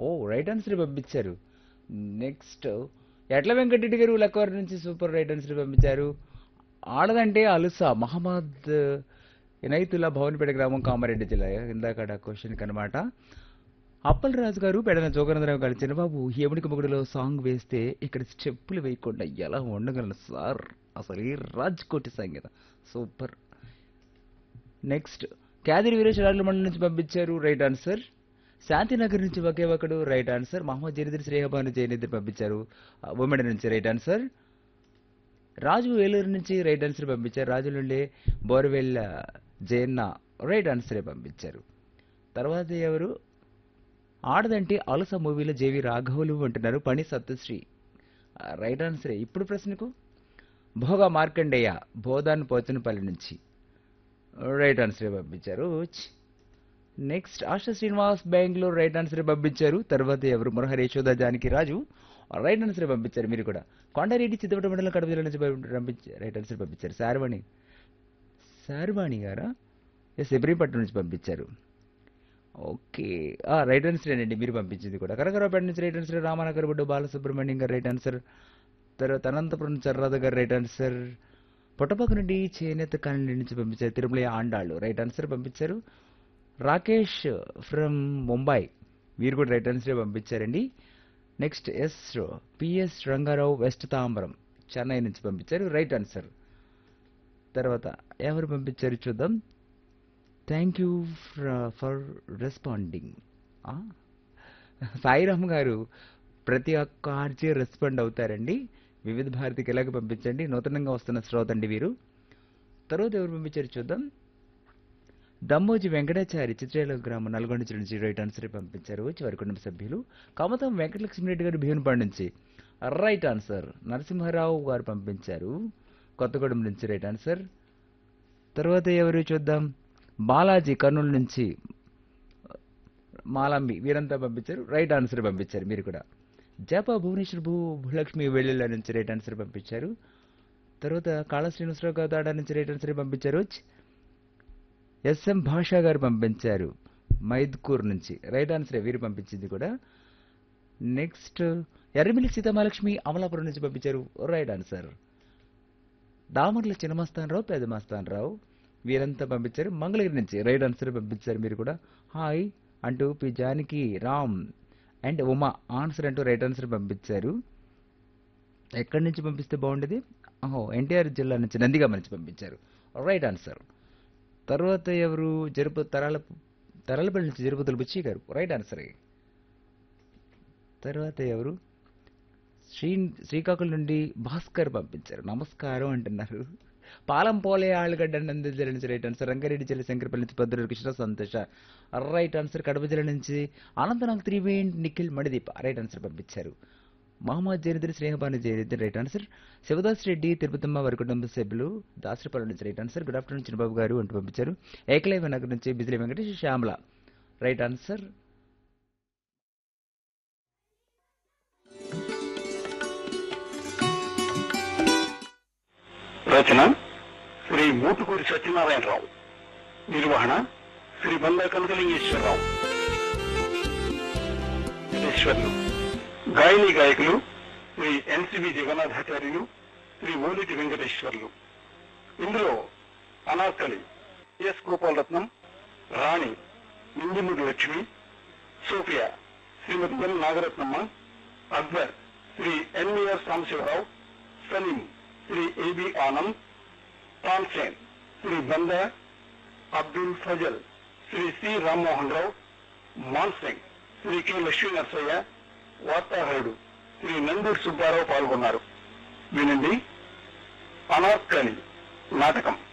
ఓ right answer పంపించారు next ఎట్ల వెంకటరెడ్డి గారు లక్కవరి నుంచి సూపర్ రైట్ ఆన్సర్ పంపించారు ఆడదంటే అలుస మహమ్మద్ ఇనైతుల్లా భవన్పేట గ్రామం కామారెడ్డి జిల్లా ఇందాక క్వశ్చన్ అనమాట అప్పల్ రాజు గారు పెడన జోగనందరావు గారు చిన్నబాబు యముడికి మొగుడులో సాంగ్ వేస్తే ఇక్కడ స్టెప్పులు వేయకుండా ఎలా ఉండగలను సార్ అసలు ఈ రాజ్కోటి సంగీతం సూపర్ నెక్స్ట్ క్యాదిరి వీరేశ్వరాలు మండలి నుంచి పంపించారు రైట్ ఆన్సర్ శాంతినగర్ నుంచి ఒకే ఒకడు రైట్ ఆన్సర్ మహమ్మద్ జనిద్రి శ్రేహబాను జయనిద్రి పంపించారు ఉమెన్ నుంచి రైట్ ఆన్సర్ రాజు ఏలూరు నుంచి రైట్ ఆన్సర్ పంపించారు రాజు నుండి బోర్వెల్ జయన్న రైట్ ఆన్సరే పంపించారు తర్వాత ఎవరు ఆడదంటే అలస మూవీలో జేవి రాఘవులు అంటున్నారు పని సత్యశ్రీ ఆ, రైట్ ఆన్సరే ఇప్పుడు ప్రశ్నకు భోగా మార్కండేయ బోధాన్ పోచనపల్లి నుంచి రైట్ ఆన్సరే పంపించారు ఛ్. Next Asha Srinivas Bengaluru right answer పంపించారు తర్వాత ఎవరు మురహరి యశోద జానకి రాజు రైట్ ఆన్సర్ పంపించారు మీరు కూడా కొండారెడ్డి చిత్తపట మండలం కడప జిల్లా నుంచి పంపించారు రైట్ ఆన్సర్ పంపించారు శారవాణి శారవాణి గారా ఎస్ ఎబ్రిపట్నం నుంచి పంపించారు ఓకే ఆ, రైట్ ఆన్సర్ అండి మీరు పంపించింది కూడా కరకరాపేట నుంచి రైట్ ఆన్సర్ రామానగర్ బొడ్డు బాలసుబ్రహ్మణ్యం గారు రైట్ ఆన్సర్ తర్వాత అనంతపురం చర్రాధ గారు రైట్ ఆన్సర్ పుట్టపక్క నుండి చేనేత కాలనీ నుంచి పంపించారు తిరుమల ఆండాళ్ళు రైట్ ఆన్సర్ పంపించారు రాకేష్ ఫ్రమ్ ముంబై వీరు కూడా రైట్ ఆన్సర్ పంపించారండి next S PS Rangarao West Tambaram Chennai నుంచి పంపించారు రైట్ ఆన్సర్ తర్వాత ఎవరు పంపించారు చూద్దాం thank you for responding Sairam గారు ప్రతి ఒక్క ఆర్జీ రెస్పాండ్ అవుతారండి వివిధ భారతికి ఎలాగ పంపించండి నూతనంగా వస్తున్న శ్రోత అండి వీరు తర్వాత ఎవరు పంపించారు చూద్దాం దమ్మోజి వెంకటాచారి చిత్రేల గ్రామం నల్గొండ జిల్లా నుంచి రైట్ ఆన్సర్ పంపించారు చివరి కుటుంబ సభ్యులు కమతం వెంకటలక్ష్మిరెడ్డి గారు భీవనపాడు నుంచి రైట్ ఆన్సర్ నరసింహారావు గారు పంపించారు కొత్తగూడెం నుంచి రైట్ ఆన్సర్ తర్వాత ఎవరు చూద్దాం బాలాజీ కర్నూలు నుంచి మాలాంబి వీరంతా పంపించారు రైట్ ఆన్సర్ పంపించారు మీరు కూడా జప భువనేశ్వర్ భూ భూలక్ష్మి వెల్లుల నుంచి రైట్ ఆన్సర్ పంపించారు తర్వాత కాళ శ్రీనివాసరావు గౌదాడ నుంచి రైట్ ఆన్సర్ పంపించారు ఎస్ఎం భాషా గారు పంపించారు మైద్కూర్ నుంచి రైట్ ఆన్సర్ వీరు పంపించింది కూడా నెక్స్ట్ ఎర్రమిల్లి సీతామహాలక్ష్మి అమలాపురం నుంచి పంపించారు రైట్ ఆన్సర్ దామర్ల చిన్నమస్తానరావు పెద్ద మస్తానరావు వీరంతా పంపించారు మంగళగిరి నుంచి రైట్ ఆన్సర్ పంపించారు మీరు కూడా హాయ్ అంటూ P Janaki Ram and Uma answer అంటూ రైట్ ఆన్సర్ పంపించారు ఎక్కడి నుంచి పంపిస్తే బాగుండేది ఓహో ఎన్టీఆర్ జిల్లా నుంచి నందిగామ నుంచి పంపించారు రైట్ ఆన్సర్ తర్వాత ఎవరు జరుపు తరాల తరాలపల్లి నుంచి జరుపుతులు బుచ్చి గారు రైట్ ఆన్సర్ తర్వాత ఎవరు శ్రీ శ్రీకాకుళం నుండి భాస్కర్ పంపించారు నమస్కారం అంటున్నారు పాలం పోలే ఆళ్ళగడ్డ నంది జిల్లా నుంచి రైట్ ఆన్సర్ రంగారెడ్డి జిల్లా శంకరపల్లి నుంచి పద్దరు కృష్ణ సంతోష రైట్ ఆన్సర్ కడప జిల్లా నుంచి అనంతనాగ్ త్రివేణ్ నిఖిల్ మణిదీప్ రైట్ ఆన్సర్ పంపించారు మహమ్మద్ జయనిద్రి స్నేహపాని జయనిద్రి రైట్ ఆన్సర్ శివదాస్ రెడ్డి తిరుపతమ్మ వారి కుటుంబ సభ్యులు దాసరిపల్లి నుంచి right answer good afternoon Chinnababu garu అంటూ పంపించారు ఏకలైవ నగర్ నుంచి బిజిలీ వెంకటేష్ శ్యామల రైట్ ఆన్సర్ రచన శ్రీ మూటుకూరి సత్యనారాయణరావు నిర్వహణ శ్రీ బందా కనకలింగేశ్వరరావు ఈశ్వర్లు గాయని గాయకులు శ్రీ ఎన్సిబి జగన్నాథాచార్యులు శ్రీ ఓలిటి వెంకటేశ్వర్లు ఇందులో Anarkali S Gopalaratnam Rani Ninjamuri Lakshmi Sophia Shrimati N Nagaratnamma Akbar Shri NVR Sambasivarao Salim Shri AB Anand Tansen Shri Banda Abdul Fazal Shri C Rammohan Rao Mansingh Shri K Lakshmi Narasayya వార్తాహరుడు శ్రీ నందూర్ సుబ్బారావు పాల్గొన్నారు వినండి అనార్కలి నాటకం